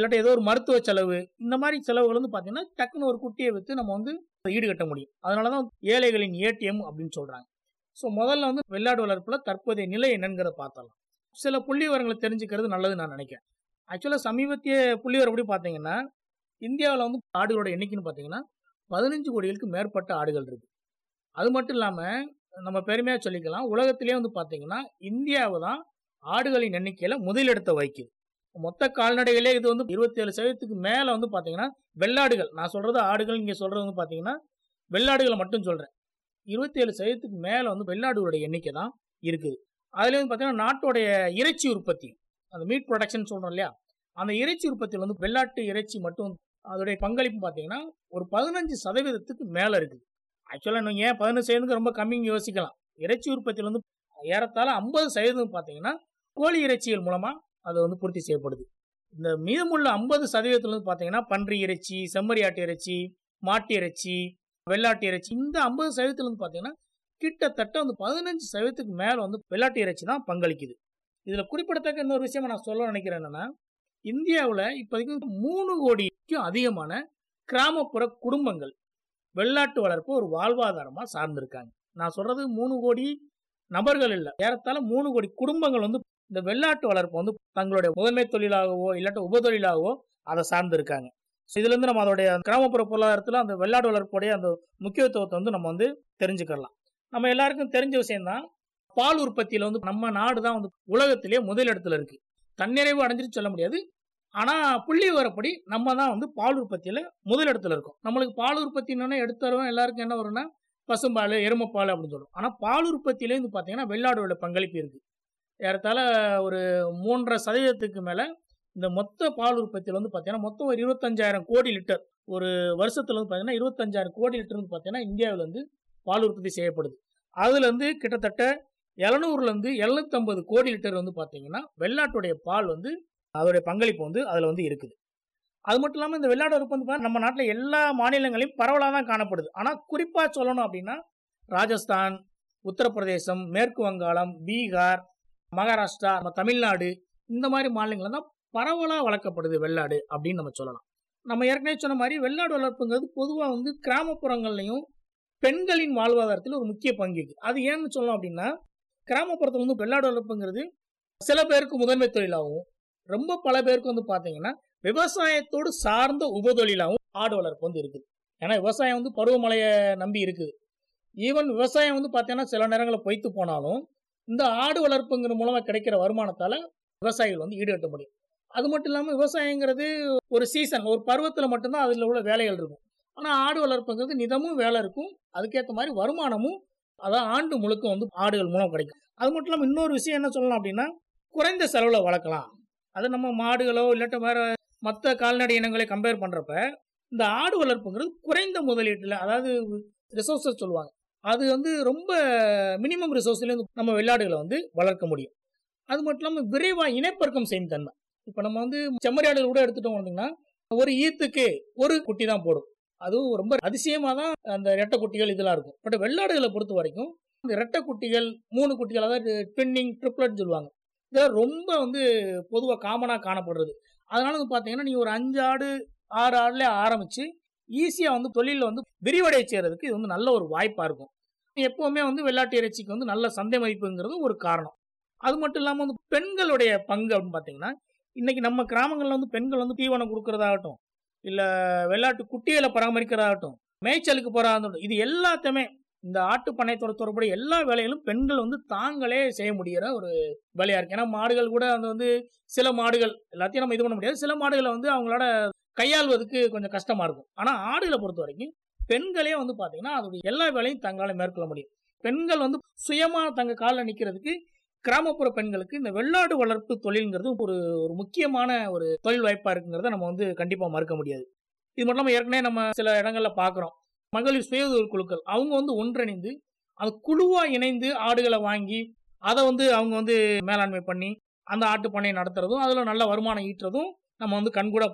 இல்லாட்டி ஏதோ ஒரு மருத்துவ செலவு இந்த மாதிரி செலவுகள் வந்து பார்த்தீங்கன்னா டக்குன்னு ஒரு குட்டியை விற்று நம்ம வந்து ஈடுகட்ட முடியும் அதனால தான் ஏழைகளின் ஏடிஎம் அப்படின்னு சொல்கிறாங்க ஸோ முதல்ல வந்து வெள்ளாடு வளர்ப்பில் தற்போதைய நிலை என்னங்கிறத பார்த்தலாம் சில புள்ளி விவரங்களை தெரிஞ்சுக்கிறது நல்லது நான் நினைக்கிறேன் ஆக்சுவலாக சமீபத்திய புள்ளி விவரம் எப்படி பார்த்தீங்கன்னா இந்தியாவில் வந்து ஆடுகளோட எண்ணிக்கைன்னு பார்த்தீங்கன்னா பதினஞ்சு கோடிகளுக்கு மேற்பட்ட ஆடுகள் இருக்கு அது மட்டும் இல்லாமல் நம்ம பெருமையாக சொல்லிக்கலாம் உலகத்திலே வந்து பார்த்தீங்கன்னா இந்தியாவை தான் ஆடுகளின் எண்ணிக்கையில் முதலிடத்தை வகிக்குது மொத்த கால்நடைகளே இது வந்து இருபத்தேழு சதவீதத்துக்கு மேலே வந்து பார்த்தீங்கன்னா வெள்ளாடுகள் நான் சொல்கிறது ஆடுகள் இங்கே சொல்கிறது வந்து பார்த்தீங்கன்னா வெள்ளாடுகளை மட்டும் சொல்கிறேன் இருபத்தேழு சதவீதத்துக்கு மேலே வந்து வெள்ளாடுகளோட எண்ணிக்கை தான் இருக்குது அதுலேயும் வந்து பார்த்தீங்கன்னா நாட்டோடைய இறைச்சி உற்பத்தி அந்த மீட் ப்ரொடக்ஷன் சொல்கிறோம் இல்லையா அந்த இறைச்சி உற்பத்தியில் வந்து வெள்ளாட்டு இறைச்சி மட்டும் அதோடைய பங்களிப்பு பார்த்தீங்கன்னா ஒரு பதினஞ்சு சதவீதத்துக்கு மேலே இருக்குது ஆக்சுவலாக நீங்கள் ஏன் பதினஞ்சு சதவீதம் ரொம்ப கம்மிங்க யோசிக்கலாம் இறைச்சி உற்பத்தியில் வந்து ஏறத்தாழ ஐம்பது சதவீதம் பார்த்தீங்கன்னா கோழி இறைச்சிகள் மூலமாக அது வந்து பூர்த்தி செய்யப்படுது இந்த மீதமுள்ள ஐம்பது சதவீதத்தில் வந்து பார்த்தீங்கன்னா பன்றி இறைச்சி செம்மறி ஆட்டு இறைச்சி மாட்டு இறைச்சி வெள்ளாட்டு இறைச்சி இந்த ஐம்பது சதவீதத்தில் வந்து பார்த்தீங்கன்னா கிட்டத்தட்ட வந்து பதினஞ்சு சதவீதத்துக்கு மேலே வந்து வெள்ளாட்டு இறைச்சி தான் பங்களிக்குது இதில் குறிப்பிடத்தக்க இன்னொரு விஷயம் நான் சொல்ல நினைக்கிறேன் என்னன்னா இந்தியாவில் இப்போதைக்கு மூணு கோடிக்கும் அதிகமான கிராமப்புற குடும்பங்கள் வெள்ளாட்டு வளர்ப்பு ஒரு வாழ்வாதாரமாக சார்ந்திருக்காங்க நான் சொல்றது மூணு கோடி நபர்கள் இல்லை ஏறத்தாழ மூணு கோடி குடும்பங்கள் வந்து இந்த வெள்ளாட்டு வளர்ப்பு வந்து தங்களுடைய முதன்மை தொழிலாகவோ இல்லாட்ட உபதொழிலாகவோ அதை சார்ந்திருக்காங்க ஸோ இதுலேருந்து நம்ம அதோடைய கிராமப்புற பொருளாதாரத்தில் அந்த வெள்ளாடு வளர்ப்புடைய அந்த முக்கியத்துவத்தை வந்து நம்ம வந்து தெரிஞ்சுக்கலாம் நம்ம எல்லாருக்கும் தெரிஞ்ச விஷயம்தான் பால் உற்பத்தியில் வந்து நம்ம நாடு தான் வந்து உலகத்திலேயே முதலிடத்துல இருக்கு தன்னிறைவு அடைஞ்சிட்டு சொல்ல முடியாது ஆனால் புள்ளி வரப்படி நம்ம தான் வந்து பால் உற்பத்தியில் முதலிடத்துல இருக்கோம் நம்மளுக்கு பால் உற்பத்தின்னு எடுத்துறோம் எல்லாருக்கும் என்ன வரும்னா பசும்பால் எருமைப்பால் அப்படின்னு சொல்லுவோம் ஆனால் பால் உற்பத்தியிலே வந்து பார்த்தீங்கன்னா வெள்ளாடோட பங்களிப்பு இருக்குது ஏறத்தாழ ஒரு மூன்றரை சதவீதத்துக்கு மேலே இந்த மொத்த பால் உற்பத்தியில் வந்து பார்த்தீங்கன்னா மொத்தம் ஒரு இருபத்தஞ்சாயிரம் கோடி லிட்டர் ஒரு வருஷத்துல வந்து பார்த்தீங்கன்னா இருபத்தஞ்சாயிரம் கோடி லிட்டர் வந்து பார்த்தீங்கன்னா இந்தியாவில் வந்து பால் உற்பத்தி செய்யப்படுது அதுலேருந்து கிட்டத்தட்ட எழுநூறுலேருந்து எழுநூத்தம்பது கோடி லிட்டர் வந்து பார்த்தீங்கன்னா வெள்ளாட்டுடைய பால் வந்து அதோடைய பங்களிப்பு வந்து அதில் வந்து இருக்குது அது மட்டும் இல்லாமல் இந்த வெள்ளாடு வளர்ப்பு வந்து பார்த்தா நம்ம நாட்டில் எல்லா மாநிலங்களையும் பரவலாக தான் காணப்படுது ஆனால் குறிப்பாக சொல்லணும் அப்படின்னா ராஜஸ்தான் உத்தரப்பிரதேசம் மேற்கு வங்காளம் பீகார் மகாராஷ்டிரா நம்ம தமிழ்நாடு இந்த மாதிரி மாநிலங்களில் தான் பரவலாக வளர்க்கப்படுது வெள்ளாடு அப்படின்னு நம்ம சொல்லலாம் நம்ம ஏற்கனவே சொன்ன மாதிரி வெள்ளாடு வளர்ப்புங்கிறது பொதுவாக வந்து கிராமப்புறங்கள்லையும் பெண்களின் வாழ்வாதாரத்தில் ஒரு முக்கிய பங்கு இருக்கு அது ஏன்னு சொல்லணும் அப்படின்னா கிராமப்புறத்தில் வந்து வெள்ளாடு வளர்ப்புங்கிறது சில பேருக்கு முதன்மை தொழிலாகவும் ரொம்ப பல பேருக்கு வந்து பார்த்தீங்கன்னா விவசாயத்தோடு சார்ந்த உபதொழிலாகவும் ஆடு வளர்ப்பு வந்து இருக்குது ஏன்னா விவசாயம் வந்து பருவமழையை நம்பி இருக்குது ஈவன் விவசாயம் வந்து பார்த்தீங்கன்னா சில நேரங்களில் பொய்த்து போனாலும் இந்த ஆடு வளர்ப்புங்கிற மூலமாக கிடைக்கிற வருமானத்தால் விவசாயிகள் வந்து ஈடுகட்ட முடியும் அது மட்டும் இல்லாமல் விவசாயங்கிறது ஒரு சீசன் ஒரு பருவத்தில் மட்டும்தான் அதில் உள்ள வேலைகள் இருக்கும் ஆனால் ஆடு வளர்ப்புங்கிறது நிதமும் வேலை இருக்கும் அதுக்கேற்ற மாதிரி வருமானமும் அதான் ஆண்டு முழுக்க வந்து ஆடுகள் மூலம் கிடைக்கும் அது மட்டும் இல்லாமல் இன்னொரு விஷயம் என்ன சொல்லலாம் அப்படின்னா குறைந்த செலவில் வளர்க்கலாம் அது நம்ம மாடுகளோ இல்லாட்ட வேற மற்ற கால்நடை இனங்களை கம்பேர் பண்ணுறப்ப இந்த ஆடு வளர்ப்புங்கிறது குறைந்த முதலீட்டில் அதாவது ரிசோர்ஸஸ் சொல்லுவாங்க அது வந்து ரொம்ப மினிமம் ரிசோர்ஸ்லேருந்து நம்ம வெள்ளாடுகளை வந்து வளர்க்க முடியும் அது மட்டும் இல்லாமல் விரைவாக இனப்பெருக்கம் செய்யும் தன்மை இப்போ நம்ம வந்து செம்மறியாடுகள் கூட எடுத்துட்டோம் வந்தீங்கன்னா ஒரு ஈத்துக்கு ஒரு குட்டி தான் போடும் அதுவும் ரொம்ப அதிசயமாக தான் அந்த ரெட்டை குட்டிகள் இதெல்லாம் இருக்கும் பட் வெள்ளாடுகளை பொறுத்த வரைக்கும் இந்த ரெட்டை குட்டிகள் மூணு குட்டிகள் அதாவது ட்வின்னிங் ட்ரிப்ளட் சொல்லுவாங்க இதெல்லாம் ரொம்ப வந்து பொதுவாக காமனாக காணப்படுறது அதனால வந்து பார்த்தீங்கன்னா நீங்கள் ஒரு அஞ்சு ஆடு ஆறு ஆடுல ஆரம்பித்து ஈஸியாக வந்து தொழிலில் வந்து விரிவடை செய்கிறதுக்கு இது வந்து நல்ல ஒரு வாய்ப்பாக இருக்கும் எப்போவுமே வந்து வெள்ளாட்டு இறைச்சிக்கு வந்து நல்ல சந்தை மதிப்புங்கிறது ஒரு காரணம் அது மட்டும் இல்லாமல் வந்து பெண்களுடைய பங்கு அப்படின்னு பார்த்தீங்கன்னா இன்னைக்கு நம்ம கிராமங்களில் வந்து பெண்கள் வந்து தீவனம் கொடுக்கறதாகட்டும் இல்லை வெள்ளாட்டு குட்டிகளை பராமரிக்கிறதாகட்டும் மேய்ச்சலுக்கு போகிறதாகட்டும் இது எல்லாத்தையுமே இந்த ஆட்டு பண்ணையத்தோட தொடர்புடைய எல்லா வேலைகளும் பெண்கள் வந்து தாங்களே செய்ய முடிகிற ஒரு வேலையா இருக்கு ஏன்னா மாடுகள் கூட அந்த வந்து சில மாடுகள் எல்லாத்தையும் நம்ம இது பண்ண முடியாது சில மாடுகளை வந்து அவங்களோட கையாள்வதற்கு கொஞ்சம் கஷ்டமா இருக்கும் ஆனா ஆடுகளை பொறுத்த வரைக்கும் பெண்களே வந்து பாத்தீங்கன்னா அதோடைய எல்லா வேலையும் தங்களால மேற்கொள்ள முடியும் பெண்கள் வந்து சுயமா தங்க காலில் நிக்கிறதுக்கு கிராமப்புற பெண்களுக்கு இந்த வெள்ளாடு வளர்ப்பு தொழில்ங்கிறது ஒரு ஒரு முக்கியமான ஒரு தொழில் வாய்ப்பா இருக்குங்கிறத நம்ம வந்து கண்டிப்பா மறுக்க முடியாது இது மட்டும் இல்லாமல் ஏற்கனவே நம்ம சில இடங்கள்ல பாக்குறோம் மகளிர் சுய உதவி குழுக்கள் அவங்க வந்து ஒன்றிணைந்து அது குழுவா இணைந்து ஆடுகளை வாங்கி அதை வந்து அவங்க வந்து மேலாண்மை பண்ணி அந்த ஆட்டு பண்ணையை நடத்துறதும் அதுல நல்ல வருமானம் ஈட்டுறதும் நம்ம வந்து கண்கூட